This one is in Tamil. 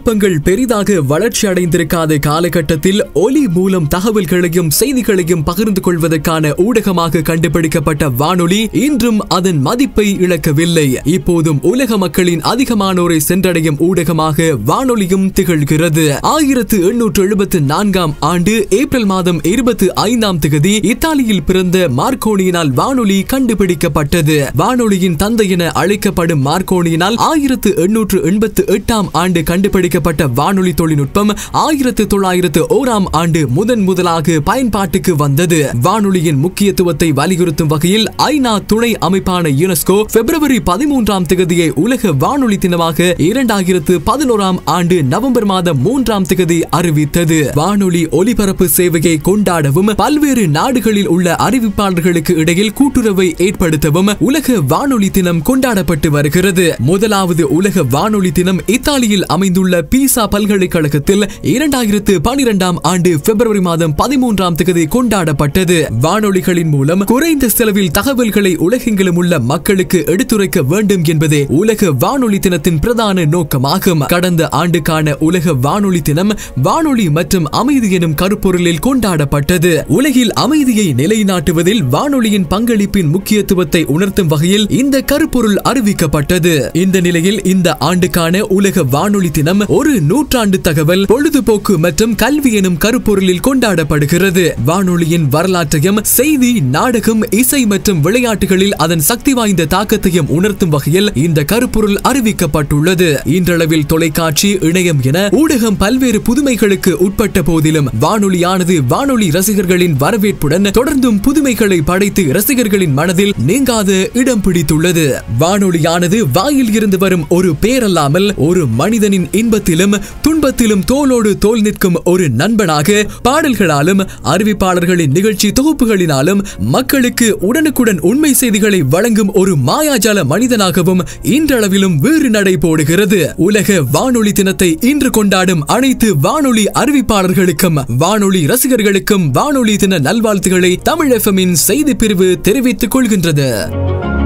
தொழில்நுட்பங்கள் பெரிதாக வளர்ச்சி அடைந்திருக்காத காலகட்டத்தில் ஒலி மூலம் தகவல்களையும் செய்திகளையும் பகிர்ந்து கொள்வதற்கான ஊடகமாக கண்டுபிடிக்கப்பட்ட வானொலி இன்றும் அதன் மதிப்பை இழக்கவில்லை இப்போதும் உலக மக்களின் அதிகமானோரை சென்றடையும் ஊடகமாக வானொலியும் திகழ்கிறது ஆயிரத்து எண்ணூற்று எழுபத்து நான்காம் ஆண்டு ஏப்ரல் மாதம் இருபத்தி ஐந்தாம் தேதி இத்தாலியில் பிறந்த மார்க்கோனியினால் வானொலி கண்டுபிடிக்கப்பட்டது வானொலியின் தந்தை என அழைக்கப்படும் மார்க்கோனியினால் ஆயிரத்து எண்ணூற்று எண்பத்து எட்டாம் ஆண்டு கண்டுபிடிக்கப்பட்ட வானொலி தொழில்நுட்பம் ஆயிரத்து தொள்ளாயிரத்து ஓராம் ஆண்டு முதன் முதலாக பயன்பாட்டுக்கு வந்தது வானொலியின் முக்கியத்துவத்தை வலியுறுத்தும் வகையில் ஐநா துணை அமைப்பான யுனெஸ்கோ பிப்ரவரி பதிமூன்றாம் தேதியை உலக வானொலி தினமாக இரண்டாயிரத்து பதினோராம் ஆண்டு நவம்பர் மாதம் மூன்றாம் தேதி அறிவித்தது வானொலி ஒலிபரப்பு சேவையை கொண்டாடவும் பல்வேறு நாடுகளில் உள்ள அறிவிப்பாளர்களுக்கு இடையில் கூட்டுறவை ஏற்படுத்தவும் உலக வானொலி தினம் கொண்டாடப்பட்டு வருகிறது முதலாவது உலக வானொலி தினம் இத்தாலியில் அமைந்துள்ள பீசா பல்கலைக்கழகத்தில் இரண்டாயிரத்து பனிரெண்டாம் ஆண்டு பிப்ரவரி மாதம் பதிமூன்றாம் தேதி கொண்டாடப்பட்டது வானொலிகளின் மூலம் குறைந்த செலவில் தகவல்களை உலகெங்கிலும் உள்ள மக்களுக்கு எடுத்துரைக்க வேண்டும் என்பதே உலக வானொலி தினத்தின் பிரதான நோக்கமாகும் கடந்த ஆண்டுக்கான உலக வானொலி தினம் வானொலி மற்றும் அமைதி எனும் கருப்பொருளில் கொண்டாடப்பட்டது உலகில் அமைதியை நிலைநாட்டுவதில் வானொலியின் பங்களிப்பின் முக்கியத்துவத்தை உணர்த்தும் வகையில் இந்த கருப்பொருள் அறிவிக்கப்பட்டது இந்த நிலையில் இந்த ஆண்டுக்கான உலக வானொலி தினம் ஒரு நூற்றாண்டு தகவல் பொழுதுபோக்கு மற்றும் கல்வி எனும் கருப்பொருளில் கொண்டாடப்படுகிறது வானொலியின் வரலாற்றையும் செய்தி நாடகம் இசை மற்றும் விளையாட்டுகளில் அதன் சக்தி வாய்ந்த தாக்கத்தையும் உணர்த்தும் வகையில் இந்த கருப்பொருள் அறிவிக்கப்பட்டுள்ளது இன்றளவில் தொலைக்காட்சி இணையம் என ஊடகம் பல்வேறு புதுமைகளுக்கு உட்பட்ட போதிலும் வானொலியானது வானொலி ரசிகர்களின் வரவேற்புடன் தொடர்ந்தும் புதுமைகளை படைத்து ரசிகர்களின் மனதில் நீங்காத இடம் பிடித்துள்ளது வானொலியானது வாயில் இருந்து வரும் ஒரு பேரல்லாமல் ஒரு மனிதனின் இன்பத்திலும் துன்பத்திலும் தோளோடு தோல் நிற்கும் ஒரு நண்பனாக பாடல்களாலும் அறிவிப்பாளர்களின் நிகழ்ச்சி தொகுப்புகளினாலும் மக்களுக்கு உடனுக்குடன் உண்மை செய்திகளை வழங்கும் ஒரு மாயாஜால மனிதனாகவும் இன்றளவிலும் வேறு நடை போடுகிறது உலக வானொலி தினத்தை இன்று கொண்டாடும் அனைத்து வானொலி அறிவிப்பாளர்களுக்கும் வானொலி ரசிகர்களுக்கும் வானொலி தின நல்வாழ்த்துக்களை தமிழ் எஃப்எம்மின் செய்தி பிரிவு தெரிவித்துக் கொள்கின்றது